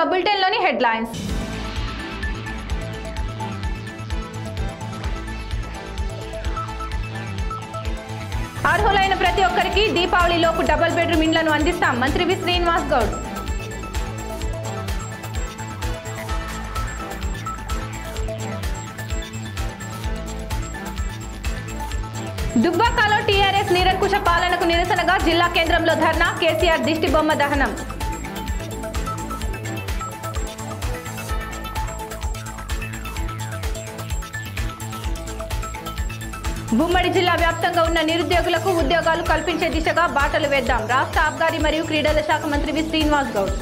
ముందుగా బులెటిన్లోని హెడ్లైన్స్ అర్హులైన ప్రతి ఒక్కరికి దీపావళిలోపు డబుల్ బెడ్రూమ్ ఇండ్లను అందిస్తాం మంత్రి వి శ్రీనివాస్ గౌడ్ దుబ్బాకలో టీఆర్ఎస్ నిరంకుశ పాలనకు నిరసనగా జిల్లా కేంద్రంలో ధర్నా కేసీఆర్ దిష్టి బొమ్మ దహనం ఉమ్మడి జిల్లా వ్యాప్తంగా ఉన్న నిరుద్యోగులకు ఉద్యోగాలు కల్పించే దిశగా బాటలు వేద్దాం రాష్ట్ర ఆబ్గారీ మరియు క్రీడల శాఖ మంత్రి వి శ్రీనివాస్ గౌడ్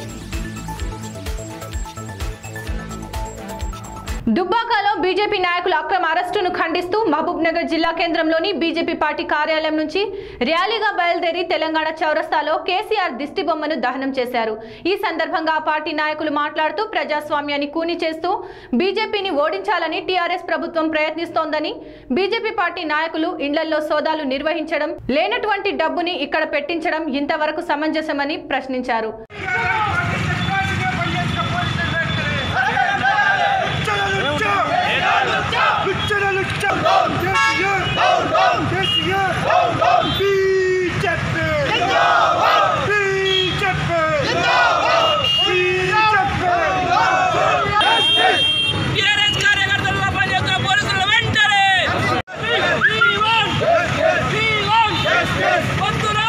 దుబ్బాకలో బీజేపీ నాయకుల అక్రమ అరెస్టును ఖండిస్తూ మహబూబ్ నగర్ జిల్లా కేంద్రంలోని బీజేపీ పార్టీ కార్యాలయం నుంచి ర్యాలీగా బయలుదేరి తెలంగాణ చౌరస్తాలో కేసీఆర్ దిష్టి బొమ్మను దహనం చేశారు ఈ సందర్భంగా ఆ పార్టీ నాయకులు మాట్లాడుతూ ప్రజాస్వామ్యాన్ని కూని చేస్తూ బీజేపీని ఓడించాలని టీఆర్ఎస్ ప్రభుత్వం ప్రయత్నిస్తోందని బీజేపీ పార్టీ నాయకులు ఇండ్లలో సోదాలు నిర్వహించడం లేనటువంటి డబ్బుని ఇక్కడ పెట్టించడం ఇంతవరకు సమంజసమని ప్రశ్నించారు టీఆర్ఎస్ కార్యకర్తల పనిచేస్తున్న పోలీసులు వెంటనే వద్దురా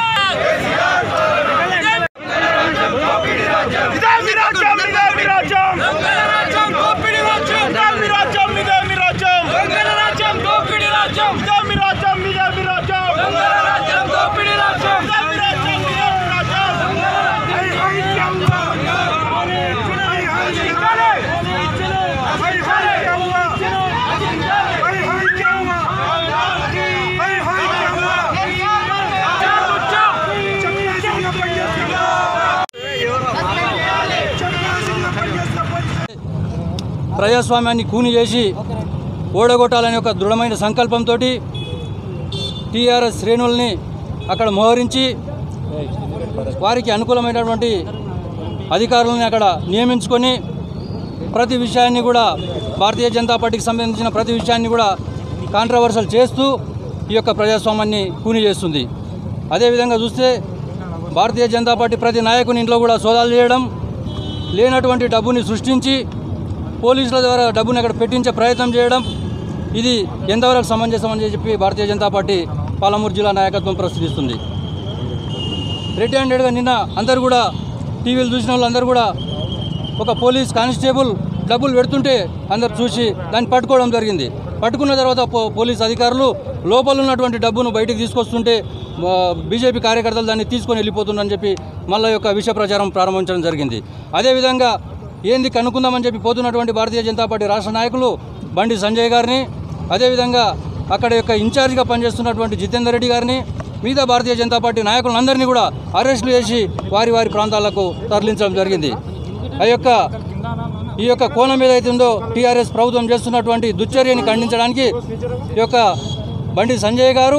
దొంగల రాజ్యం దోపిడీ రాజ్యం దొంగల రాజ్యం దోపిడీ రాజ్యం దొంగల రాజ్యం దోపిడీ రాజ్యం ప్రజాస్వామ్యాన్ని కూని చేసి ఓడగొట్టాలనే ఒక దృఢమైన సంకల్పంతో టీఆర్ఎస్ శ్రేణుల్ని అక్కడ మోహరించి వారికి అనుకూలమైనటువంటి అధికారులని అక్కడ నియమించుకొని ప్రతి విషయాన్ని కూడా భారతీయ జనతా పార్టీకి సంబంధించిన ప్రతి విషయాన్ని కూడా కాంట్రవర్సల్ చేస్తూ ఈ యొక్క ప్రజాస్వామ్యాన్ని కూని చేస్తుంది అదేవిధంగా చూస్తే భారతీయ జనతా పార్టీ ప్రతి నాయకుని ఇంట్లో కూడా సోదాలు చేయడం లేనటువంటి డబ్బుని సృష్టించి పోలీసుల ద్వారా డబ్బుని అక్కడ పెట్టించే ప్రయత్నం చేయడం ఇది ఎంతవరకు సమంజసం అని చెప్పి భారతీయ జనతా పార్టీ పాలమూరు జిల్లా నాయకత్వం ప్రశ్నిస్తుంది రెడ్ హ్యాండెడ్గా నిన్న అందరు కూడా టీవీలు చూసిన వాళ్ళందరూ కూడా ఒక పోలీస్ కానిస్టేబుల్ డబ్బులు పెడుతుంటే అందరు చూసి దాన్ని పట్టుకోవడం జరిగింది పట్టుకున్న తర్వాత పో- పోలీస్ అధికారులు లోపల ఉన్నటువంటి డబ్బును బయటికి తీసుకొస్తుంటే ఆ, బీజేపీ కార్యకర్తలు దాన్ని తీసుకొని వెళ్ళిపోతుందని చెప్పి మళ్ళీ యొక్క విష ప్రచారం ప్రారంభించడం జరిగింది అదేవిధంగా ఏంది కనుక్కుందామని చెప్పి పోతున్నటువంటి భారతీయ జనతా పార్టీ రాష్ట్ర నాయకులు బండి సంజయ్ గారిని అదేవిధంగా అక్కడ యొక్క ఇన్ఛార్జిగా పనిచేస్తున్నటువంటి జితేందర్ రెడ్డి గారిని మిగతా భారతీయ జనతా పార్టీ నాయకులందరినీ కూడా అరెస్టులు చేసి వారి వారి ప్రాంతాలకు తరలించడం జరిగింది ఆ యొక్క ఈ యొక్క కోణం ఏదైతే ఉందో టీఆర్ఎస్ ప్రభుత్వం చేస్తున్నటువంటి దుశ్చర్యని ఖండించడానికి ఈ యొక్క బండి సంజయ్ గారు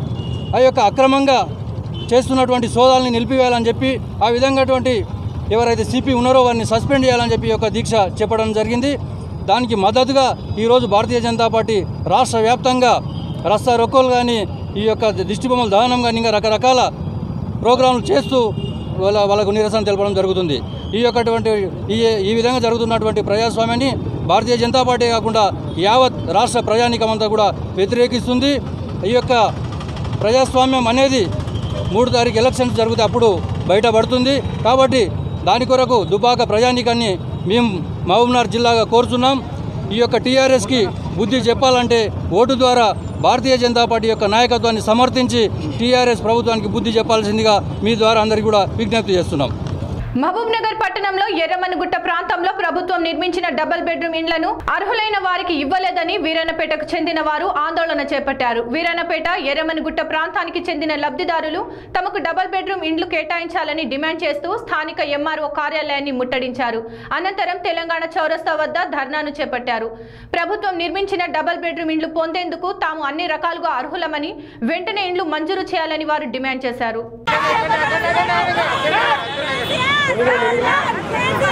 ఆ యొక్క అక్రమంగా చేస్తున్నటువంటి సోదాలని నిలిపివేయాలని చెప్పి ఆ విధంగాటువంటి ఎవరైతే సిపి ఉన్నారో వారిని సస్పెండ్ చేయాలని చెప్పి ఈ యొక్క దీక్ష చెప్పడం జరిగింది దానికి మద్దతుగా ఈరోజు భారతీయ జనతా పార్టీ రాష్ట్ర వ్యాప్తంగా రస్తా రొక్కలు కానీ ఈ యొక్క దిష్టి బొమ్మల దహనం కానీ ఇంకా రకరకాల ప్రోగ్రాంలు చేస్తూ వాళ్ళ వాళ్ళకు నిరసన తెలపడం జరుగుతుంది ఈ యొక్కటువంటి ఈ ఈ విధంగా జరుగుతున్నటువంటి ప్రజాస్వామ్యాన్ని భారతీయ జనతా పార్టీ కాకుండా యావత్ రాష్ట్ర ప్రజానీకమంతా కూడా వ్యతిరేకిస్తుంది ఈ యొక్క ప్రజాస్వామ్యం అనేది మూడు తారీఖు ఎలక్షన్స్ జరిగితే అప్పుడు బయటపడుతుంది కాబట్టి దాని కొరకు దుబాక ప్రజానీకాన్ని మేము మహబూబ్నగర్ జిల్లాగా కోరుతున్నాం ఈ యొక్క టీఆర్ఎస్కి బుద్ధి చెప్పాలంటే ఓటు ద్వారా భారతీయ జనతా పార్టీ యొక్క నాయకత్వాన్ని సమర్థించి టీఆర్ఎస్ ప్రభుత్వానికి బుద్ధి చెప్పాల్సిందిగా మీ ద్వారా అందరికీ కూడా విజ్ఞప్తి చేస్తున్నాం మహబూబ్ నగర్ పట్టణంలో ఎర్రమనుగుట్ట ప్రాంతంలో ప్రభుత్వం నిర్మించిన డబుల్ బెడ్రూమ్ ఇండ్లను అర్హులైన వారికి ఇవ్వలేదని వీరన్నపేటకు చెందిన వారు ఆందోళన చేపట్టారు వీరన్నపేట ఎర్రమనుగుట్ట ప్రాంతానికి చెందిన లబ్ధిదారులు తమకు డబుల్ బెడ్రూమ్ ఇండ్లు కేటాయించాలని డిమాండ్ చేస్తూ స్థానిక ఎంఆర్ఓ కార్యాలయాన్ని ముట్టడించారు అనంతరం తెలంగాణ చౌరస్తా వద్ద ధర్నాను చేపట్టారు ప్రభుత్వం నిర్మించిన డబుల్ బెడ్రూమ్ ఇండ్లు పొందేందుకు తాము అన్ని రకాలుగా అర్హులమని వెంటనే ఇండ్లు మంజూరు చేయాలని వారు డిమాండ్ చేశారు కేసీఆర్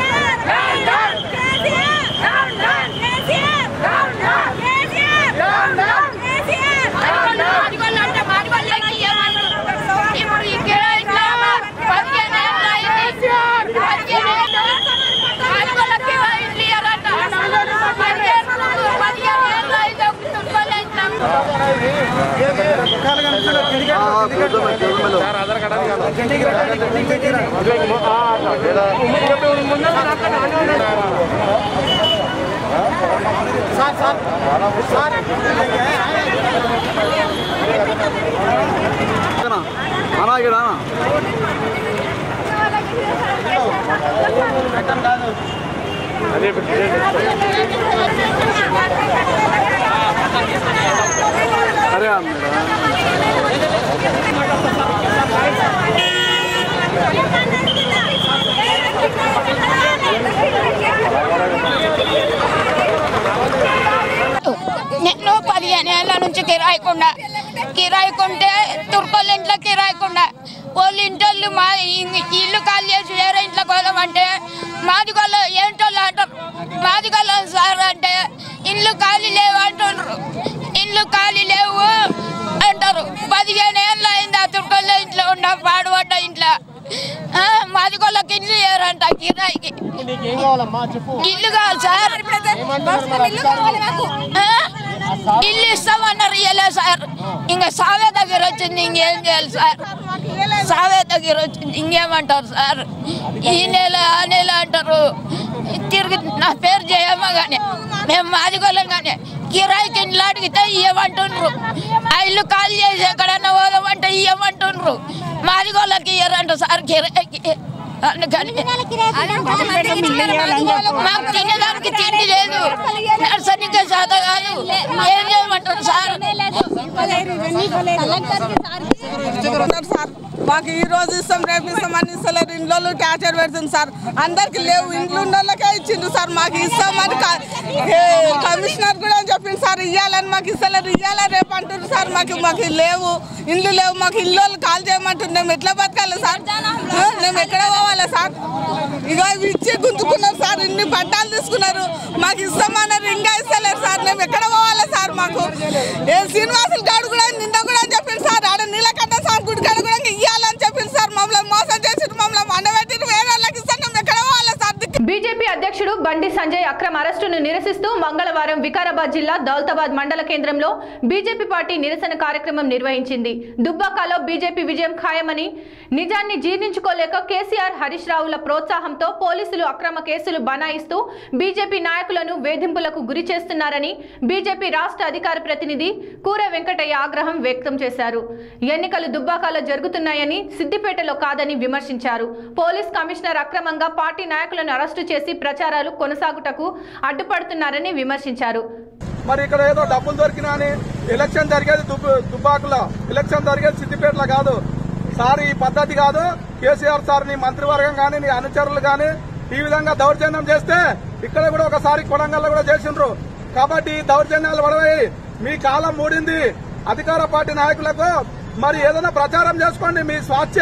నేను పదిహేను ఏళ్ళ నుంచి కిరాయికుండా కిరాయికుంటే తుర్కోళ్ళ ఇంట్లో కిరాయికుండా వాళ్ళు ఇంటోళ్ళు మా ఇ- ఇల్లు ఖాళీ చేసి వేరే ఇంట్లో పోదామంటే మాది గొల్ల ఏంటోళ్ళు అంటారు మాది గొల్ల సార్ అంటే ఇల్లు ఖాళీ లేవు అంటున్నారు ఇల్లు ఖాళీ లేవు అంటారు పదిహేను ఏళ్ళు అయింది ఆ తుర్కోళ్ళ ఇంట్లో ఉన్న పాడుపడ్డ ఇంట్లో ఆ, మాది గొల్లకి ఇల్లు లేరంట కిరాయికి ఇల్లు కావాలి సార్ ఆ? ఇల్లు ఇస్తామన్నారు ఇయ్యలే సార్ ఇంకా సావే దగ్గర వచ్చింది ఇంకేం చేయాలి సార్ సావే దగ్గర వచ్చింది ఇంకేమంటారు సార్ ఈ నెల ఆ నెల అంటారు తిరిగి నా పేరు చేయమా కానీ మేము మాదిగోళ్ళం కానీ కిరాయికి ఇంట్లో అడిగితే ఇవ్వమంటుండ్రు ఆ ఇల్లు ఖాళీ చేసి ఎక్కడన్నా పోదామంటే ఇవ్వమంటుండ్రు మాదిగోళ్ళకి ఇయ్యరంట సార్ కిరాయికి అందుకని మాకు తినేదానికి తిండి లేదు నర్సరీకే శాత కాదు ఏం చేయమంటారు సార్ ఉన్నారు సార్ మాకు ఈ రోజు ఇస్తాం రేపు ఇస్తాం అని ఇస్తలేరు ఇంట్లో టార్చర్ పెడుతుంది సార్ అందరికి లేవు ఇంట్లో ఉన్న వాళ్ళకే ఇచ్చిండ్రు సార్ మాకు ఇస్తామని క- ఏ, కమిషనర్ కూడా చెప్పింది సార్ ఇవ్వాలని మాకు ఇస్తలేరు ఇవ్వాలా రేపు అంటున్నారు సార్ మాకు మాకు లేవు ఇండ్లు లేవు మాకు ఇల్లు వాళ్ళు కాల్ చేయమంటున్నారు మేము ఎట్లా బతకాలి సార్ ఆ, మేము ఎక్కడ పోవాలా సార్ ఇక ఇవి ఇచ్చి గుంజుకున్నారు సార్ ఇన్ని పట్టాలు తీసుకున్నారు మాకు ఇస్తామన్నారు ఇంకా ఇస్తలేరు సార్ మేము ఎక్కడ పోవాలా సార్ మాకు ఏ శ్రీనివాసులు గాడు కూడా నిన్న కూడా చెప్పింది సార్ ఆడ నీలకంఠ సార్ గుడి కాడ కూడా ఇవ్వాలని చెప్పింది సార్ మమ్మల్ని మోసం చేసి మమ్మల్ని అండబెట్టి వేరే వాళ్ళకి ఇస్తాం మేము ఎక్కడ పోవాలా సార్ దిక్కు బీజేపీ అధ్యక్షుడు బండి సంజయ్ అక్రమ అరెస్టును నిరసిస్తూ మంగళవారం వికారాబాద్ జిల్లా దౌలతాబాద్ మండల కేంద్రంలో బీజేపీ పార్టీ నిరసన కార్యక్రమం నిర్వహించింది దుబ్బాకలో బీజేపీ విజయం ఖాయమని నిజాన్ని జీర్ణించుకోలేక కేసీఆర్ హరీష్ రావుల ప్రోత్సాహంతో పోలీసులు అక్రమ కేసులు బనాయిస్తూ బీజేపీ నాయకులను వేధింపులకు గురి చేస్తున్నారని బీజేపీ రాష్ట్ర అధికార ప్రతినిధి కూర వెంకటయ్య ఆగ్రహం వ్యక్తం చేశారు ఎన్నికలు దుబ్బాకలో జరుగుతున్నాయని సిద్దిపేటలో కాదని విమర్శించారు పోలీస్ కమిషనర్ అక్రమంగా పార్టీ నాయకులను అరెస్టు చేసి ప్రచారాలు కొనసాగుటకు అడ్డుపడుతున్నారని విమర్శించారు మరి ఇక్కడ ఏదో డబ్బులు దొరికినా అని ఎలక్షన్ జరిగేది దుబ్బ- దుబ్బాకులో ఎలక్షన్ జరిగేది సిద్దిపేటలో కాదు సార్ ఈ పద్ధతి కాదు కేసీఆర్ సార్ నీ మంత్రివర్గం కానీ నీ అనుచరులు కానీ ఈ విధంగా దౌర్జన్యం చేస్తే ఇక్కడ కూడా ఒకసారి కొడంగల్లో కూడా చేసిండ్రు కాబట్టి ఈ దౌర్జన్యాలు పడవాయి మీ కాలం మూడింది అధికార పార్టీ నాయకులకు మరి ఏదైనా ప్రచారం చేసుకోండి మీ స్వాచ్ఛ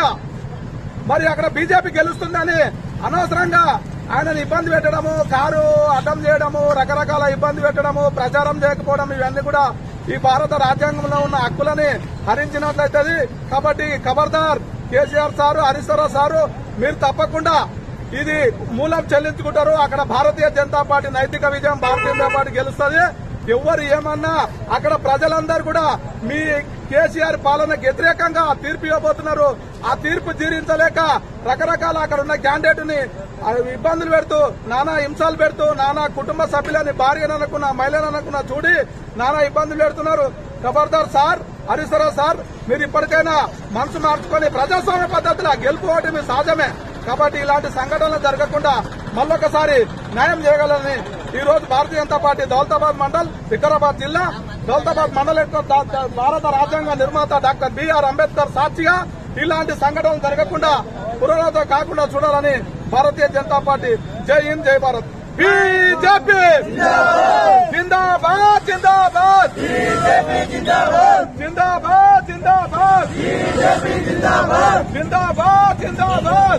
మరి అక్కడ బీజేపీ గెలుస్తుందని అనవసరంగా ఆయనను ఇబ్బంది పెట్టడము కారు అడ్డం చేయడము రకరకాల ఇబ్బంది పెట్టడము ప్రచారం చేయకపోవడం ఇవన్నీ కూడా ఈ భారత రాజ్యాంగంలో ఉన్న హక్కులని హరించినట్లయితది కాబట్టి ఖబర్దార్ కేసీఆర్ సారు హరీశ్వరరావు సారు మీరు తప్పకుండా ఇది మూలం చెల్లించుకుంటారు అక్కడ భారతీయ జనతా పార్టీ నైతిక విజయం భారతీయ జనతా పార్టీ గెలుస్తుంది ఎవరు ఏమన్నా అక్కడ ప్రజలందరూ కూడా మీ కేసీఆర్ పాలనకు వ్యతిరేకంగా తీర్పు ఇవ్వబోతున్నారు ఆ తీర్పు తీరించలేక రకరకాల అక్కడ ఉన్న క్యాండిడేట్ ని ఆ, ఇబ్బందులు పెడుతూ నానా హింసలు పెడుతూ నానా కుటుంబ సభ్యులని భార్యను అనుకున్న మహిళను అనుకున్న చూడి నానా ఇబ్బందులు పెడుతున్నారు ఖబర్దార్ సార్ హరీశ్వరరావు సార్ మీరు ఇప్పటికైనా మనసు మార్చుకొని ప్రజాస్వామ్య పద్ధతిలో గెలుపు ఓటమి సహజమే కాబట్టి ఇలాంటి సంఘటనలు జరగకుండా మళ్ళొకసారి న్యాయం చేయగలని ఈ రోజు భారతీయ జనతా పార్టీ దౌలతాబాద్ మండల్ వికారాబాద్ జిల్లా దౌలతాబాద్ మండల్ యొక్క దా- దా- భారత రాజ్యాంగ నిర్మాత డాక్టర్ బిఆర్ అంబేద్కర్ సాక్షిగా ఇలాంటి సంఘటనలు జరగకుండా పునరావృతం కాకుండా చూడాలని భారతీయ జనతా పార్టీ జై హింద్ జై భారత్ బీజేపీ జిందాబాద్ జిందాబాద్ జిందాబాద్ జిందాబాద్ జిందాబాద్ జిందాబాద్ జిందాబాద్ జిందాబాద్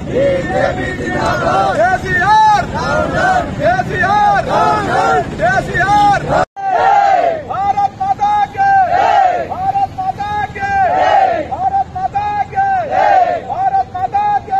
KCR KCR KCR Bharat Mata కే భారత్ మాతా కే భారత్ మాతా కే భారత్ మాతా కే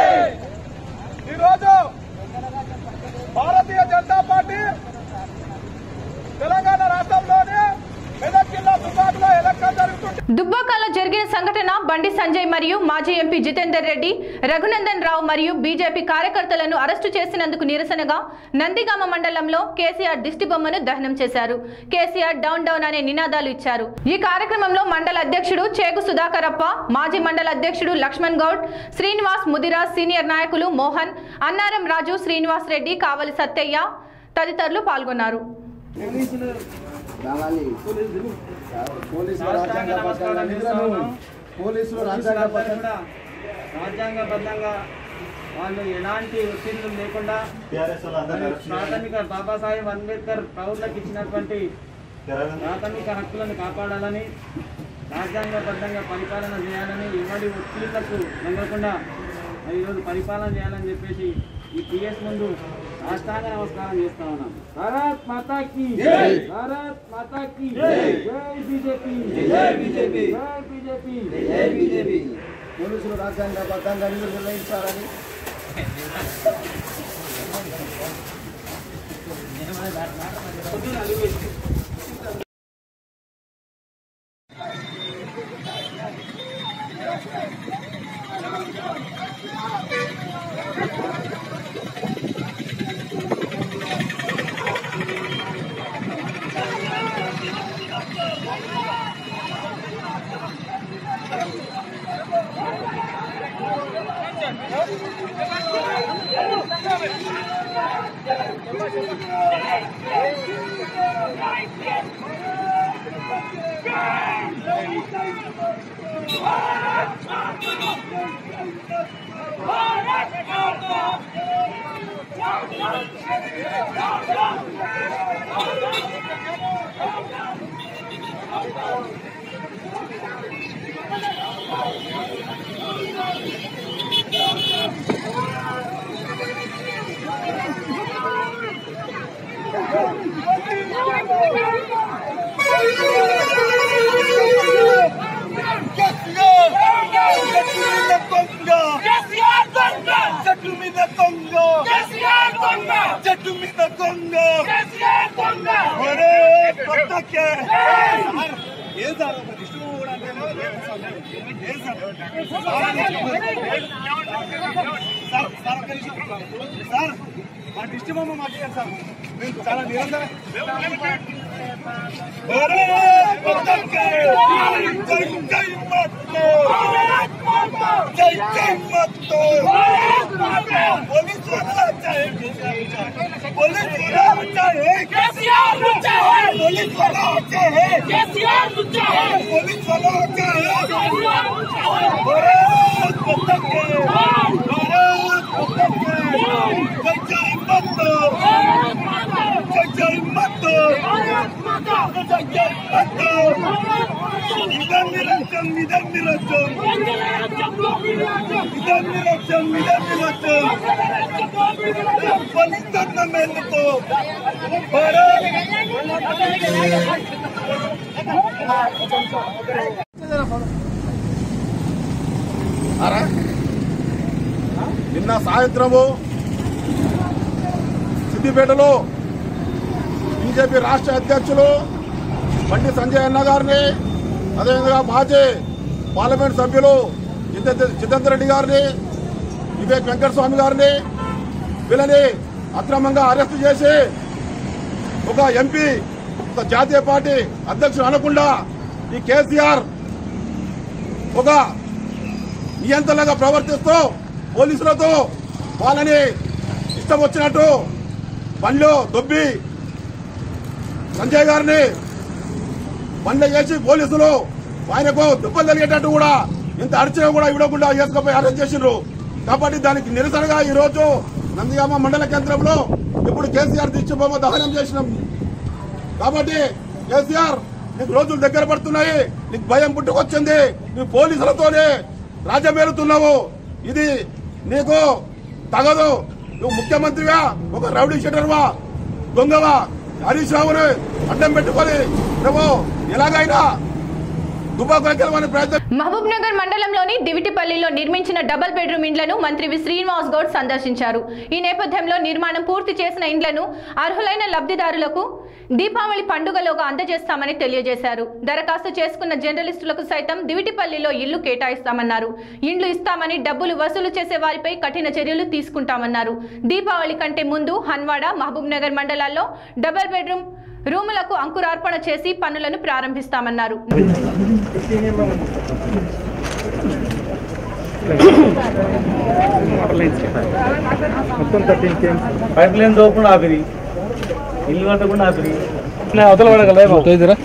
ఈరోజు భారతీయ జనతా పార్టీ తెలంగాణ రాష్ట్రంలోని మెదక్ జిల్లా దుబ్బాకలో ఎలక్షన్ జరుగుతుంది దుబ్బాకలో జరిగిన సంఘటన బండి సంజయ్ మరియు మాజీ ఎంపీ జితేందర్ రెడ్డి రఘునందన్ రావు మరియు బీజేపీ కార్యకర్తలను అరెస్టు చేసినందుకు నిరసనగా నందిగామ మండలంలో కేసీఆర్ దిష్టి బొమ్మను దహనం చేశారు కేసీఆర్ డౌన్ డౌన్ అనే నినాదాలు ఇచ్చారు ఈ కార్యక్రమంలో మండల అధ్యక్షుడు చేగు సుధాకరప్ప మాజీ మండల అధ్యక్షుడు లక్ష్మణ్ గౌడ్ శ్రీనివాస్ ముదిరాజ్ సీనియర్ నాయకులు మోహన్ అన్నారం రాజు శ్రీనివాస్ రెడ్డి కావలి సత్తయ్య తదితరులు పాల్గొన్నారు పోలీసులు రాజ్యాంగబద్ధంగా రాజ్యాంగబద్ధంగా వాళ్ళు ఎలాంటి ఒత్తిళ్లు లేకుండా ప్రాథమిక బాబాసాహెబ్ అంబేద్కర్ పౌరులకు ఇచ్చినటువంటి ప్రాథమిక హక్కులను కాపాడాలని రాజ్యాంగబద్ధంగా పరిపాలన చేయాలని ఎవరి ఒత్తిళ్లకు లొంగకుండా మరి ఈరోజు పరిపాలన చేయాలని చెప్పేసి ఈ పిఎస్ ముందు రాష్ట్రాంగ నమస్కారం చేస్తా ఉన్నాం భారత్ మాతాకి భారత్ మాతాకి జై బీజేపీ జై బీజేపీ జై బీజేపీ జై బీజేపీ పోలీసులు రాజ్యాంగబద్ధంగా విధులు నిర్వహించాలని చెట్టు మీద కొంగ చెట్టు మీద కొంగ ఒరే కొత్తకే ఏ సార్ ఒక దిష్టి బొమ్మ కూడా అంటే ఏ సార్ సార్ సార్ ఒక్క నిమిషం. సార్ మా దిష్టి బొమ్మ మాకు సార్ మేము చాలా నిరంతర ఒరే కొత్తకే జై జై మత్తు జై జై మత్తు पुलिस वाला चाहे पुलिस वाला चाहे केसीआर चाहे पुलिस वाला चाहे केसीआर चाहे पुलिस वाला चाहे भारत माता के भारत माता के जय जय माता जय जय माता जय जय माता इधर निरंजन इधर निरंजन इधर निरंजन इधर निरंजन फलितन मेलतो నిన్న సాయంత్రము సిద్దిపేటలో బీజేపీ రాష్ట్ర అధ్యక్షులు బండి సంజయ్ అన్న గారిని అదేవిధంగా మాజీ పార్లమెంట్ సభ్యులు జితేంద్ర జితేందర్ రెడ్డి గారిని వివేక్ వెంకటస్వామి గారిని వీళ్ళని అక్రమంగా అరెస్టు చేసి ఒక ఎంపీ ఒక జాతీయ పార్టీ అధ్యక్షుడు అనకుండా ఈ కేసీఆర్ ఒక నియంత్రణగా ప్రవర్తిస్తూ పోలీసులతో వాళ్ళని ఇష్టం వచ్చినట్టు బండిలో దొబ్బి సంజయ్ గారిని బండి చేసి పోలీసులు ఆయనకు దెబ్బలు తెలిగేటట్టు కూడా ఇంత అరిచినా కూడా ఇవ్వకుండా వేసుకుపోయి అరెస్ట్ చేసిండ్రు కాబట్టి దానికి నిరసనగా ఈ రోజు నందిగామ మండల కేంద్రంలో ఇప్పుడు కేసీఆర్ దిష్టిబొమ్మ దహనం చేసినాం కాబట్టి కేసీఆర్ నీకు రోజులు దగ్గర పడుతున్నాయి నీకు భయం పుట్టుకొచ్చింది నువ్వు పోలీసులతోనే రాజ్యమేలుతున్నావు ఇది నీకు తగదు నువ్వు ముఖ్యమంత్రిగా ఒక రౌడీ షీటర్వా దొంగవా హరీష్ రావుని అడ్డం పెట్టుకొని నువ్వు ఎలాగైనా దుబాకులకు వెళ్ళమని ప్రయత్నం మహబూబ్ నగర్ మండలంలోని దివిటిపల్లిలో నిర్మించిన డబుల్ బెడ్రూమ్ ఇండ్లను మంత్రి వి శ్రీనివాస్ గౌడ్ సందర్శించారు ఈ నేపథ్యంలో నిర్మాణం పూర్తి చేసిన ఇండ్లను అర్హులైన లబ్ధిదారులకు దీపావళి పండుగలోగా అందజేస్తామని తెలియజేశారు దరఖాస్తు చేసుకున్న జర్నలిస్టులకు సైతం దివిటిపల్లిలో ఇల్లు కేటాయిస్తామన్నారు ఇండ్లు ఇస్తామని డబ్బులు వసూలు చేసే వారిపై కఠిన చర్యలు తీసుకుంటామన్నారు దీపావళి కంటే ముందు హన్వాడ మహబూబ్ నగర్ మండలాల్లో డబుల్ బెడ్రూమ్ రూములకు అంకురార్పణ చేసి పనులను ప్రారంభిస్తామన్నారు మొత్తం థర్టీన్ కేమ్స్ పైప్ లైన్ తోకుండా ఆపిరి ఇల్లు కట్టకుండా ఆపిరి అవతల పడగలరా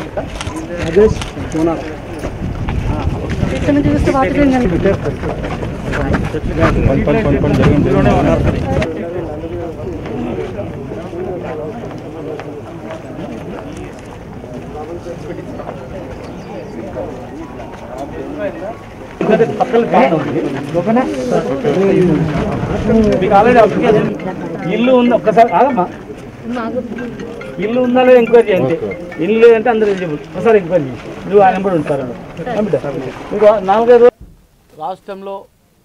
మీకు ఆల్రెడీ అప్లికేషన్ ఇల్లు ఉంది ఒక్కసారి ఆగమ్మా ఇల్లు ఉందా లేదా ఎంక్వైరీ చేయండి ఇల్లు లేదంటే అందరూ ఎలిజిబుల్ ఒకసారి ఎంక్వైరీ చేయండి నువ్వు ఆయన కూడా ఉంటారు మీకు నాలుగైదు రాష్ట్రంలో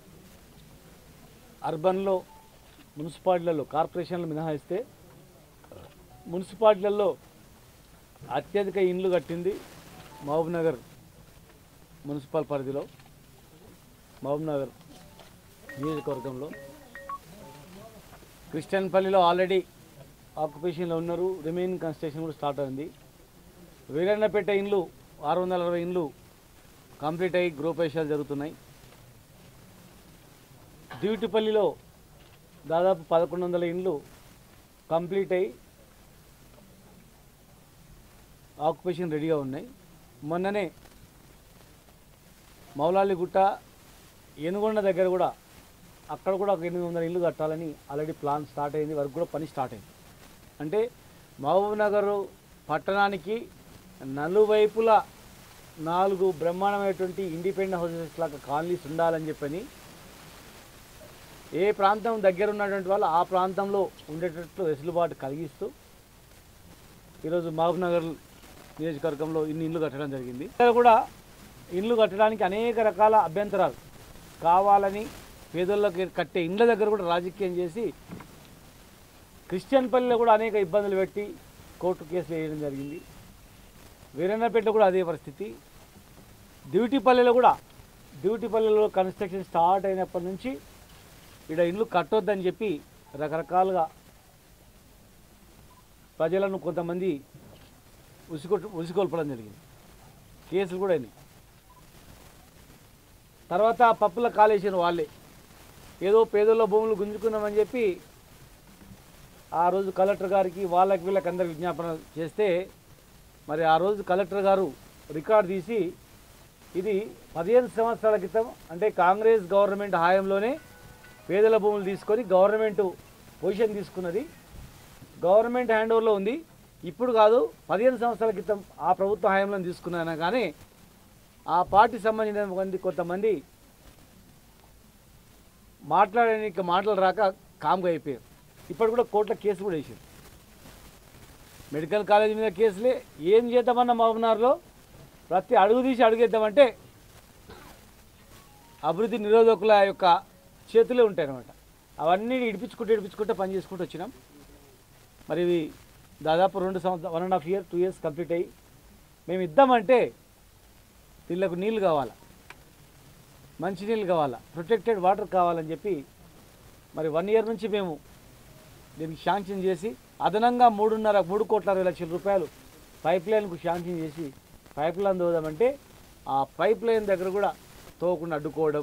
అర్బన్లో మున్సిపాలిటీలలో కార్పొరేషన్లు మినహాయిస్తే మున్సిపాలిటీలలో అత్యధిక ఇండ్లు కట్టింది మహబూబ్ నగర్ మున్సిపల్ పరిధిలో మహబూబ్ నగర్ నియోజకవర్గంలో క్రిస్టియన్పల్లిలో ఆల్రెడీ ఆక్యుపేషన్లో ఉన్నారు రిమైనింగ్ కన్స్ట్రక్షన్ కూడా స్టార్ట్ అయింది వీరన్నపేట ఇండ్లు ఆరు వందల అరవై ఇండ్లు కంప్లీట్ అయ్యి గృహప్రవేశాలు జరుగుతున్నాయి డ్యూటిపల్లిలో దాదాపు పదకొండు వందల ఇండ్లు కంప్లీట్ అయ్యి ఆక్యుపేషన్ రెడీగా ఉన్నాయి మొన్ననే మౌలాలిగుట్ట ఏనుగొండ దగ్గర కూడా అక్కడ కూడా ఒక ఎనిమిది వందల ఇల్లు కట్టాలని ఆల్రెడీ ప్లాన్ స్టార్ట్ అయింది వరకు కూడా పని స్టార్ట్ అయింది అంటే మహబూబ్ నగర్ పట్టణానికి నలువైపులా నాలుగు బ్రహ్మాండమైనటువంటి ఇండిపెండెంట్ హౌసెస్ లాగా కాలనీస్ ఉండాలని చెప్పని ఏ ప్రాంతం దగ్గర ఉన్నటువంటి వాళ్ళు ఆ ప్రాంతంలో ఉండేటట్లు వెసులుబాటు కలిగిస్తూ ఈరోజు మహబూబ్ నగర్ నియోజకవర్గంలో ఇన్ని ఇల్లు కట్టడం జరిగింది ఇక్కడ కూడా ఇల్లు కట్టడానికి అనేక రకాల అభ్యంతరాలు కావాలని పేదోళ్ళకి కట్టే ఇండ్ల దగ్గర కూడా రాజకీయం చేసి క్రిస్టియన్ పల్లిలో కూడా అనేక ఇబ్బందులు పెట్టి కోర్టు కేసులు వేయడం జరిగింది వీరన్నపేట కూడా అదే పరిస్థితి డ్యూటీపల్లిలో కూడా డ్యూటీపల్లిలో కన్స్ట్రక్షన్ స్టార్ట్ అయినప్పటి నుంచి ఇక్కడ ఇల్లు కట్టొద్దని చెప్పి రకరకాలుగా ప్రజలను కొంతమంది ఉసికొట్టు ఉసికొల్పడం జరిగింది కేసులు కూడా అయినాయి తర్వాత పప్పుల కాలేసిన వాళ్ళే ఏదో పేదోళ్ళ భూములు గుంజుకున్నామని చెప్పి ఆ రోజు కలెక్టర్ గారికి వాళ్ళకి వీళ్ళకి అందరికి విజ్ఞాపన చేస్తే మరి ఆ రోజు కలెక్టర్ గారు రికార్డు తీసి ఇది పదిహేను సంవత్సరాల క్రితం అంటే కాంగ్రెస్ గవర్నమెంట్ హాయంలోనే పేదల భూములు తీసుకొని గవర్నమెంట్ పొజిషన్ తీసుకున్నది గవర్నమెంట్ హ్యాండ్ ఓవర్లో ఉంది ఇప్పుడు కాదు పదిహేను సంవత్సరాల క్రితం ఆ ప్రభుత్వ హయాంలో తీసుకున్నాను కానీ ఆ పార్టీ సంబంధించిన మంది కొంతమంది మాట్లాడడానికి మాటలు రాక కామ్గా అయిపోయారు ఇప్పుడు కూడా కోర్టులో కేసు కూడా వేసారు మెడికల్ కాలేజ్ మీద కేసులే ఏం చేద్దామన్న మహబూబ్నగర్లో ప్రతి అడుగు తీసి అడుగేద్దామంటే అభివృద్ధి నిరోధకుల యొక్క చేతులే ఉంటాయి అన్నమాట అవన్నీ ఇడిపించుకుంటూ ఇడిపించుకుంటూ పని చేసుకుంటూ వచ్చినాం మరి ఇవి దాదాపు రెండు సంవత్సరం one and half year two years complete అయ్యి మేము ఇద్దామంటే వీళ్ళకు నీళ్ళు కావాలా మంచినీళ్ళు కావాలా ప్రొటెక్టెడ్ వాటర్ కావాలని చెప్పి మరి వన్ ఇయర్ నుంచి మేము దీనికి శాంక్షన్ చేసి అదనంగా మూడున్నర మూడు కోట్ల అరవై లక్షల రూపాయలు పైప్ లైన్కు శాంక్షన్ చేసి పైప్ లైన్ తోదామంటే ఆ పైప్ లైన్ దగ్గర కూడా తోకుండా అడ్డుకోవడం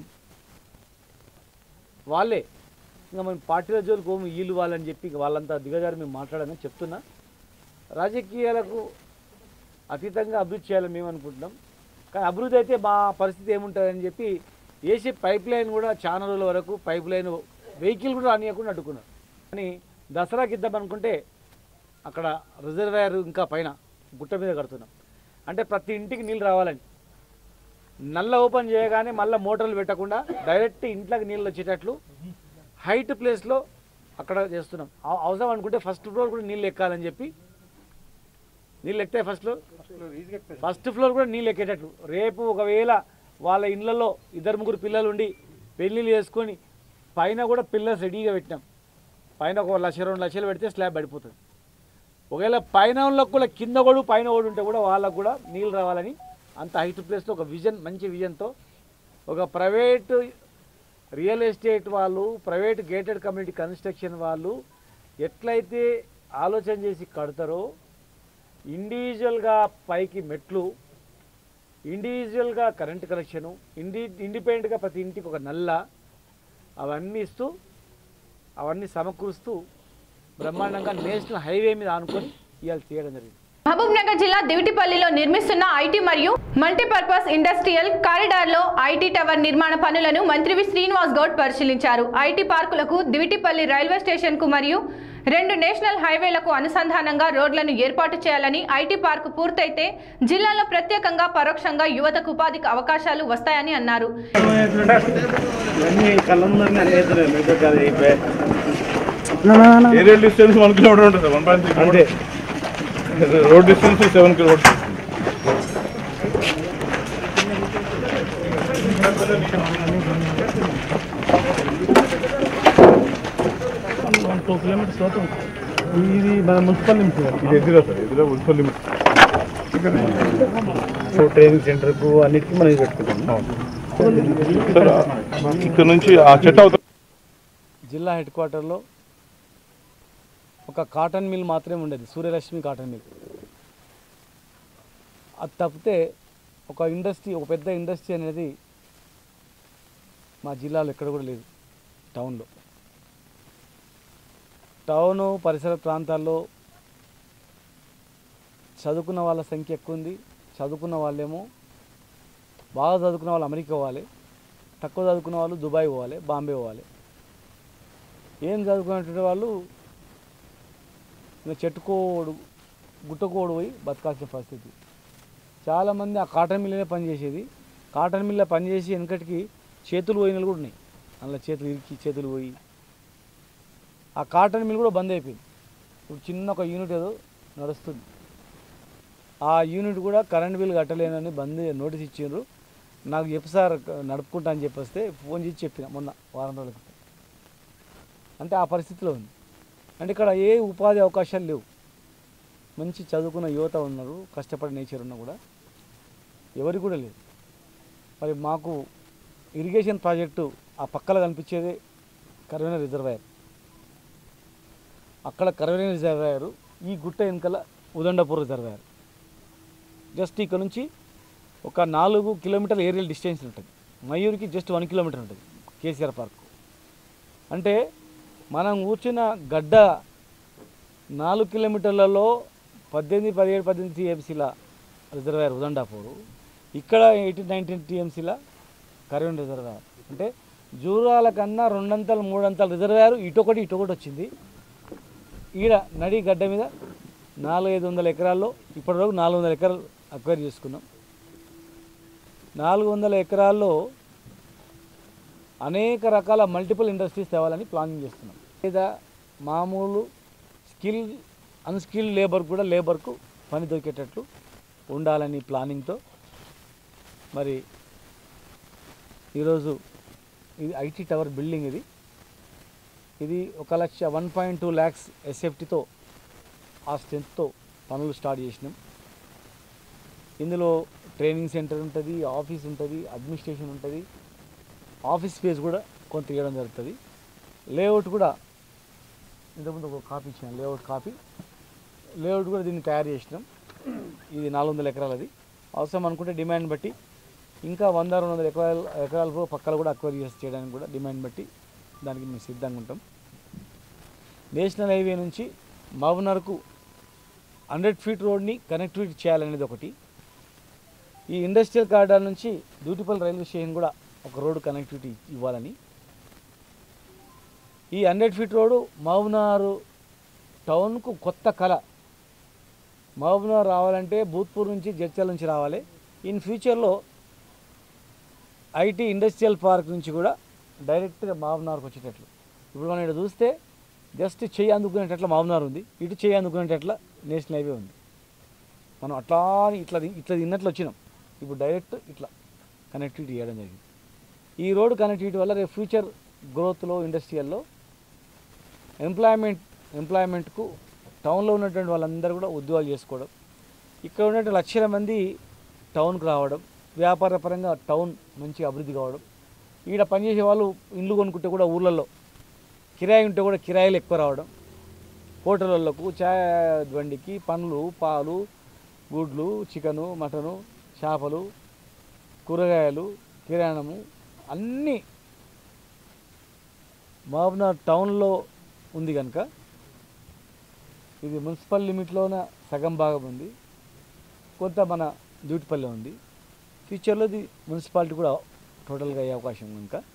వాళ్ళే ఇంకా మనం పార్టీల జోలికి పోము వీళ్ళు వాళ్ళని చెప్పి ఇక వాళ్ళంతా దిగజారి మేము మాట్లాడమని చెప్తున్నా రాజకీయాలకు అతీతంగా అభివృద్ధి చేయాలని మేము అనుకుంటున్నాం కానీ అభివృద్ధి అయితే మా పరిస్థితి ఏముంటుందని చెప్పి వేసే పైప్ లైన్ కూడా చాలా రోజుల వరకు పైప్ లైన్ వెహికల్ కూడా రానియకుండా అడ్డుకున్నారు కానీ దసరాకి ఇద్దాం అనుకుంటే అక్కడ రిజర్వాయర్ ఇంకా పైన గుట్ట మీద కడుతున్నాం అంటే ప్రతి ఇంటికి నీళ్ళు రావాలని నల్ల ఓపెన్ చేయగానే మళ్ళీ మోటార్లు పెట్టకుండా డైరెక్ట్ ఇంట్లోకి నీళ్ళు వచ్చేటట్లు హైట్ ప్లేస్లో అక్కడ చేస్తున్నాం అవ- అవసరం అనుకుంటే ఫస్ట్ ఫ్లోర్ కూడా నీళ్ళు ఎక్కాలని చెప్పి నీళ్ళు ఎక్కుతాయి ఫస్ట్ ఫ్లోర్ ఫస్ట్ ఫ్లోర్ కూడా నీళ్ళు ఎక్కేటట్లు రేపు ఒకవేళ వాళ్ళ ఇళ్ళల్లో ఇద్దరు ముగ్గురు పిల్లలు ఉండి పెళ్ళిళ్ళు చేసుకొని పైన కూడా పిల్లర్స్ రెడీగా పెట్టినాం పైన ఒక లక్ష రెండు లక్షలు పెడితే స్లాబ్ పడిపోతుంది ఒకవేళ పైన వాళ్ళకు కూడా కింద కూడా పైన కూడా ఉంటే కూడా వాళ్ళకు కూడా నీళ్ళు రావాలని అంత హైట్ ప్లేస్లో ఒక విజన్ మంచి విజన్తో ఒక ప్రైవేట్ రియల్ ఎస్టేట్ వాళ్ళు ప్రైవేట్ గేటెడ్ కమ్యూనిటీ కన్స్ట్రక్షన్ వాళ్ళు ఎట్లయితే ఆలోచన చేసి కడతారో ఇండివిజువల్గా పైకి మెట్లు ఇండివిజువల్గా కరెంట్ కనెక్షను ఇండి ఇండిపెండెంట్గా ప్రతి ఇంటికి ఒక నల్ల అవన్నీ ఇస్తూ అవన్నీ సమకూరుస్తూ బ్రహ్మాండంగా నేషనల్ హైవే మీద ఆనుకొని ఇవాళ చేయడం జరిగింది మహబూబ్ నగర్ జిల్లా దివిటిపల్లిలో నిర్మిస్తున్న ఐటీ మరియు మల్టీపర్పస్ ఇండస్ట్రియల్ కారిడార్ లో ఐటీ టవర్ నిర్మాణ పనులను మంత్రి వి శ్రీనివాస్ గౌడ్ పరిశీలించారు ఐటీ పార్కులకు దివిటిపల్లి రైల్వే స్టేషన్ కు మరియు రెండు నేషనల్ హైవేలకు అనుసంధానంగా రోడ్లను ఏర్పాటు చేయాలని ఐటీ పార్క్ పూర్తయితే జిల్లాలో ప్రత్యేకంగా పరోక్షంగా యువతకు ఉపాధికి అవకాశాలు వస్తాయని అన్నారు ఏరియల్ డిస్టెన్స్ వన్ కిలోమీటర్ ఉంటుంది one point three road distance seven kilometres two kilometres అవుతుంది ఇది మన మున్సిపల్ లిమిట్ ఇది ఎదురా సార్ ఎదురా మున్సిపల్ లిమిట్ సో ట్రైనింగ్ సెంటర్కు అన్నిటికీ మనం ఇది పెట్టుకుంటాం సార్ ఇక్కడ నుంచి ఆ చెట్టు అవుతుంది జిల్లా హెడ్ క్వార్టర్లో ఒక కాటన్ మిల్ మాత్రమే ఉండేది సూర్యలక్ష్మి కాటన్ మిల్ అది తప్పితే ఒక ఇండస్ట్రీ ఒక పెద్ద ఇండస్ట్రీ అనేది మా జిల్లాలో ఎక్కడ కూడా లేదు టౌన్లో టౌను పరిసర ప్రాంతాల్లో చదువుకున్న వాళ్ళ సంఖ్య ఎక్కువ ఉంది చదువుకున్న వాళ్ళేమో బాగా చదువుకున్న వాళ్ళు అమెరికా పోవాలి తక్కువ చదువుకున్న వాళ్ళు దుబాయ్ పోవాలి బాంబే పోవాలి ఏం చదువుకున్నటువంటి వాళ్ళు ఇంకా చెట్టుకోడు గుట్టకోడు పోయి బతకాల్సిన పరిస్థితి చాలామంది ఆ కాటన్ మిల్లునే పనిచేసేది కాటన్ మిల్లో పనిచేసి వెనకటికి చేతులు పోయిన వాళ్ళు కూడా ఉన్నాయి అందులో చేతులు ఇరికి చేతులు పోయి ఆ కాటన్ మిల్ కూడా బంద్ అయిపోయింది ఇప్పుడు చిన్న ఒక యూనిట్ ఏదో నడుస్తుంది ఆ యూనిట్ కూడా కరెంట్ బిల్ కట్టలేనని బంద్ నోటీస్ ఇచ్చిండ్రు నాకు చెప్పు సార్ నడుపుకుంటా అని చెప్పేస్తే ఫోన్ చేసి చెప్పిన మొన్న వారం రోజుల క్రితం అంటే ఆ పరిస్థితిలో ఉంది అంటే ఇక్కడ ఏ ఉపాధి అవకాశాలు లేవు మంచి చదువుకున్న యువత ఉన్నారు కష్టపడే నేచర్ ఉన్నా కూడా ఎవరికి కూడా లేదు మరి మాకు ఇరిగేషన్ ప్రాజెక్టు ఆ పక్కన కనిపించేదే కరవైన రిజర్వాయర్ అక్కడ కరవైన రిజర్వాయర్ ఈ గుట్ట వెనకాల ఉదండపూర్ రిజర్వాయర్ జస్ట్ ఇక్కడ నుంచి ఒక నాలుగు కిలోమీటర్ల ఏరియల్ డిస్టెన్స్ ఉంటుంది మయూర్కి జస్ట్ వన్ కిలోమీటర్ ఉంటుంది కేసీఆర్ పార్క్ అంటే మనం కూర్చున్న గడ్డ నాలుగు కిలోమీటర్లలో పద్దెనిమిది పదిహేడు పద్దెనిమిది టీఎంసీల రిజర్వాయర్ ఉదండాపూరు ఇక్కడ ఎయిటీన్ నైన్టీన్ టీఎంసీల కరీం రిజర్వాయర్ అంటే జూరాల కన్నా రెండంతలు మూడంతల రిజర్వాయర్ ఇటొకటి ఇటొకటి వచ్చింది ఈడ నడి గడ్డ మీద నాలుగు ఐదు వందల ఎకరాల్లో ఇప్పటివరకు నాలుగు వందల ఎకరాలు అక్వైర్ చేసుకున్నాం నాలుగు వందల ఎకరాల్లో అనేక రకాల మల్టిపుల్ ఇండస్ట్రీస్ తేవాలని ప్లానింగ్ చేస్తున్నాం లేదా మామూలు స్కిల్ అన్స్కిల్ లేబర్ కూడా లేబర్కు పని దొరికేటట్లు ఉండాలని ప్లానింగ్తో మరి ఈరోజు ఇది ఐటీ టవర్ బిల్డింగ్ ఇది ఇది ఒక లక్ష వన్ పాయింట్ టూ ల్యాక్స్ ఎస్ఎఫ్టీతో ఆ స్ట్రెంత్తో పనులు స్టార్ట్ చేసినాం ఇందులో ట్రైనింగ్ సెంటర్ ఉంటుంది ఆఫీస్ ఉంటుంది అడ్మినిస్ట్రేషన్ ఉంటుంది ఆఫీస్ స్పేస్ కూడా కొంత ఇవ్వడం జరుగుతుంది లేఅవుట్ కూడా ఇంతకుముందు ఒక కాపీ ఇచ్చాను లేఅవుట్ కాపీ లేఅవుట్ కూడా దీన్ని తయారు చేసినాం ఇది నాలుగు వందల ఎకరాలది అవసరం అనుకుంటే డిమాండ్ బట్టి ఇంకా వంద రెండు వందల ఎకరాలు ఎకరాలకు పక్కన కూడా అక్వైర్ చేసి చేయడానికి కూడా డిమాండ్ బట్టి దానికి మేము సిద్ధంగా ఉంటాం నేషనల్ హైవే నుంచి మహబూబ్నగర్కు హండ్రెడ్ ఫీట్ రోడ్ని కనెక్టివిటీ చేయాలనేది ఒకటి ఈ ఇండస్ట్రియల్ కారిడార్ నుంచి డ్యూటిపల్ రైల్వే స్టేషన్ కూడా ఒక రోడ్డు కనెక్టివిటీ ఇవ్వాలని ఈ హండ్రెడ్ ఫీట్ రోడ్డు మహబూబ్నగర్ టౌన్కు కొత్త కళ మహబూబ్నగర్ రావాలంటే భూత్పూర్ నుంచి జడ్చల్ నుంచి రావాలి ఇన్ ఫ్యూచర్లో ఐటీ ఇండస్ట్రియల్ పార్క్ నుంచి కూడా డైరెక్ట్గా మహబూబ్నగర్కి వచ్చేటట్లు ఇప్పుడు మనం ఇక్కడ చూస్తే జస్ట్ చెయ్యి అందుకునేటట్ల మహబూబ్నగర్ ఉంది ఇటు చెయ్యి అందుకునేటట్ల నేషనల్ హైవే ఉంది మనం అట్లా అని ఇట్లా ది- ఇట్లా తిన్నట్లు వచ్చినాం ఇప్పుడు డైరెక్ట్ ఇట్లా కనెక్టివిటీ చేయడం జరిగింది ఈ రోడ్ కనెక్టివిటీ వల్ల రేపు ఫ్యూచర్ గ్రోత్లో ఇండస్ట్రియల్లో ఎంప్లాయ్మెంట్ ఎంప్లాయ్మెంట్కు టౌన్లో ఉన్నటువంటి వాళ్ళందరూ కూడా ఉద్యోగాలు చేసుకోవడం ఇక్కడ ఉన్నటువంటి లక్షల మంది టౌన్కి రావడం వ్యాపార పరంగా టౌన్ మంచి అభివృద్ధి కావడం ఈడ పనిచేసే వాళ్ళు ఇల్లు కొనుక్కుంటే కూడా ఊళ్ళల్లో కిరాయి ఉంటే కూడా కిరాయిలు ఎక్కువ రావడం హోటళ్ళకు చాయ్ బండికి పండ్లు పాలు గుడ్లు చికెను మటను చేపలు కూరగాయలు కిరాణము అన్నీ మహబూబ్నగర్ టౌన్లో ఉంది కనుక ఇది మున్సిపల్ లిమిట్లోన సగం భాగం ఉంది కొంత మన డ్యూటిపల్లె ఉంది ఫ్యూచర్లో ఇది మున్సిపాలిటీ కూడా టోటల్గా అయ్యే అవకాశం ఉంది కనుక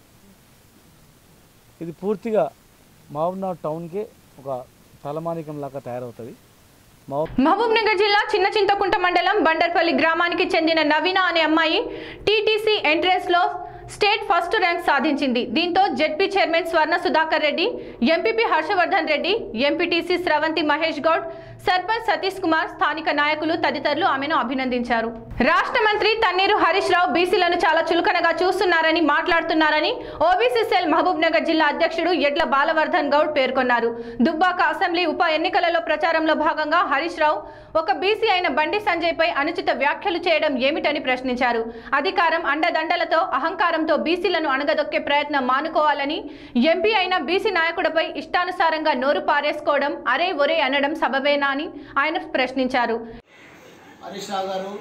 ఇది పూర్తిగా మహబూబ్నగర్ టౌన్కే ఒక తలమానికం లాగా తయారవుతుంది మహబూబ్ మహబూబ్ నగర్ జిల్లా చిన్న చింతకుంట మండలం బండర్పల్లి గ్రామానికి చెందిన నవీన అనే అమ్మాయి టీటీసీ ఎంట్రన్స్ లో స్టేట్ ఫస్ట్ ర్యాంక్ సాధించింది దీంతో ZP chairman Swarna Sudhakar Reddy MPP Harshavardhan Reddy MPTC Sravanthi Mahesh Goud sarpanch Satish Kumar స్థానిక నాయకులు తదితరులు ఆమెను అభినందించారు రాష్ట్ర మంత్రి తన్నీరు హరీష్ రావు బీసీలను చాలా చులకనగా చూస్తున్నారని మాట్లాడుతున్నారని ఓబీసీ సెల్ మహబూబ్ నగర్ జిల్లా అధ్యక్షుడు ఎడ్ల బాలవర్ధన్ గౌడ్ పేర్కొన్నారు దుబ్బాక అసెంబ్లీ ఉప ఎన్నికలలో ప్రచారంలో భాగంగా హరీష్ రావు ఒక బీసీ అయిన బండి సంజయ్ పై అనుచిత వ్యాఖ్యలు చేయడం ఏమిటని ప్రశ్నించారు అధికారం అండదండలతో అహంకారంతో బీసీలను అణగదొక్కే ప్రయత్నం మానుకోవాలని ఎంపీ అయిన బీసీ నాయకుడిపై ఇష్టానుసారంగా నోరు పారేసుకోవడం అరే ఒరే అనడం సబబేనా అని ఆయన ప్రశ్నించారు హరీష్ రావు గారు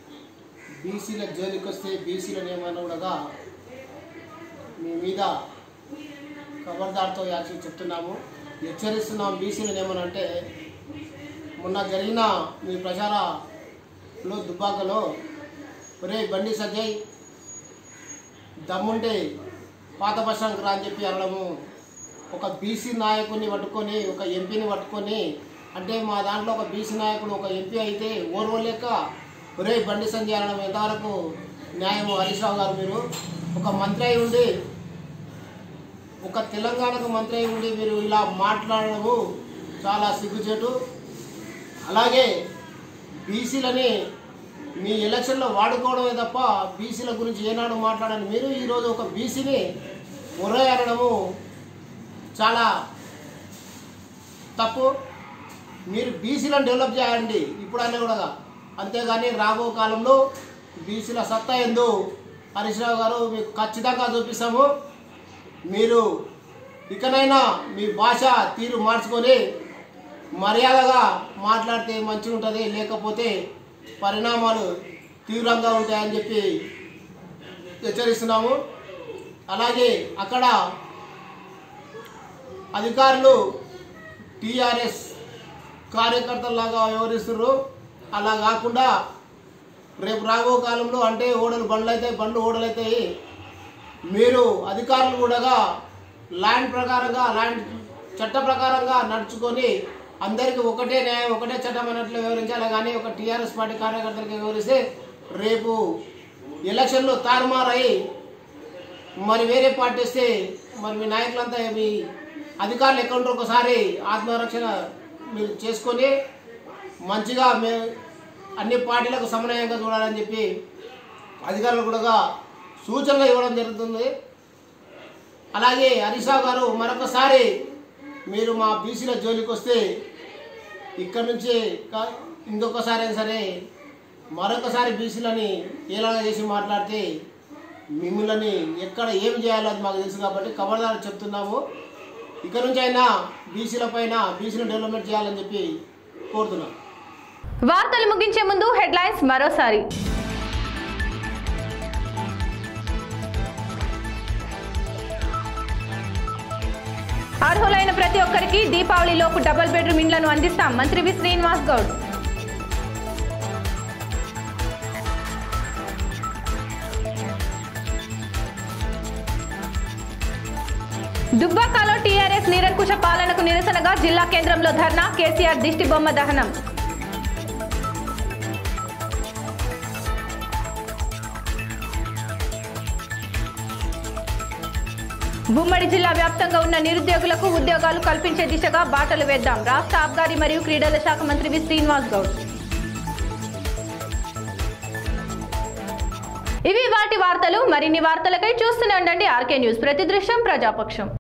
బీసీల జోలికి వస్తే బీసీలను ఏమైనా కూడా మీ మీద ఖబర్దార్తో యాక్షన్ చెప్తున్నాము హెచ్చరిస్తున్నాం బీసీలను ఏమనంటే మొన్న జరిగిన మీ ప్రచారంలో దుబ్బాకలో ఒరే బండి సజ్జయ్ దమ్ముంటే పాత బస్టాండ్కి రా అని చెప్పి అనడము ఒక బీసీ నాయకుడిని పట్టుకొని ఒక ఎంపీని పట్టుకొని అంటే మా దాంట్లో ఒక బీసీ నాయకుడు ఒక ఎంపీ అయితే ఓర్వలేక ఒరే బండి సంజయ్ అనడం ఎంతవరకు న్యాయము హరీష్ రావు గారు మీరు ఒక మంత్రి అయి ఉండి ఒక తెలంగాణకు మంత్రి అయి ఉండి మీరు ఇలా మాట్లాడడము చాలా సిగ్గుచేటు అలాగే బీసీలని మీ ఎలక్షన్లో వాడుకోవడమే తప్ప బీసీల గురించి ఏనాడు మాట్లాడని మీరు ఈరోజు ఒక బీసీని ఒరే అనడము చాలా తప్పు మీరు బీసీలను డెవలప్ చేయండి ఇప్పుడైనా కూడా అంతేగాని రాబో కాలంలో బీసీల సత్తా ఎందు హరీష్ రావు గారు మీకు ఖచ్చితంగా చూపిస్తాము మీరు ఇకనైనా మీ భాష తీరు మార్చుకొని మర్యాదగా మాట్లాడితే మంచిగా ఉంటుంది లేకపోతే పరిణామాలు తీవ్రంగా ఉంటాయని చెప్పి హెచ్చరిస్తున్నాము అలాగే అక్కడ అధికారులు టీఆర్ఎస్ కార్యకర్తల్లాగా వ్యవహరిస్తున్నారు అలా కాకుండా రేపు రాబో కాలంలో అంటే ఓడలు బండ్లు అవుతాయి బండ్లు ఓడలు అవుతాయి మీరు అధికారులు కూడా ల్యాండ్ ప్రకారంగా ల్యాండ్ చట్ట ప్రకారంగా నడుచుకొని అందరికీ ఒకటే న్యాయం ఒకటే చట్టం అన్నట్లు వివరించాలి కానీ ఒక టీఆర్ఎస్ పార్టీ కార్యకర్తలకి వివరిస్తే రేపు ఎలక్షన్లో తారుమారై మరి వేరే పార్టీ వస్తే మరి మీ నాయకులంతా మీ అధికారులు ఎక్కడ ఉంటారో ఒకసారి ఆత్మరక్షణ మీరు చేసుకొని మంచిగా మే అన్ని పార్టీలకు సమన్వయంగా చూడాలని చెప్పి అధికారులు కూడా సూచనలు ఇవ్వడం జరుగుతుంది అలాగే హరీష్ రావు గారు మరొకసారి మీరు మా బీసీల జోలికి వస్తే ఇక్కడ నుంచి కా- ఇంకొకసారి అయినా సరే మరొకసారి బీసీలని ఏలాగా చేసి మాట్లాడితే మిమ్మల్ని ఎక్కడ ఏం చేయాలో అది మాకు తెలుసు కాబట్టి ఖబర్దారు చెప్తున్నాము ఇక్కడ నుంచి అయినా బీసీల పైన బీసీలను డెవలప్మెంట్ చేయాలని చెప్పి కోరుతున్నాం వార్తలు ముగించే ముందు హెడ్లైన్స్ మరోసారి అర్హులైన ప్రతి ఒక్కరికి దీపావళిలోపు డబుల్ బెడ్రూమ్ ఇండ్లను అందిస్తాం మంత్రి వి శ్రీనివాస్ గౌడ్ దుబ్బాకలో టీఆర్ఎస్ నిరంకుశ పాలనకు నిరసనగా జిల్లా కేంద్రంలో ధర్నా కేసీఆర్ దిష్టి బొమ్మ దహనం గుమ్మడి జిల్లా వ్యాప్తంగా ఉన్న నిరుద్యోగులకు ఉద్యోగాలు కల్పించే దిశగా బాటలు వేద్దాం రాష్ట్ర ఆబ్కారీ మరియు క్రీడల శాఖ మంత్రి వి శ్రీనివాస్ గౌడ్ ఇవి వాటి వార్తలు మరిన్ని వార్తలకై చూస్తూనే ఉండండి ఆర్కే న్యూస్ ప్రతి దృశ్యం ప్రజాపక్షం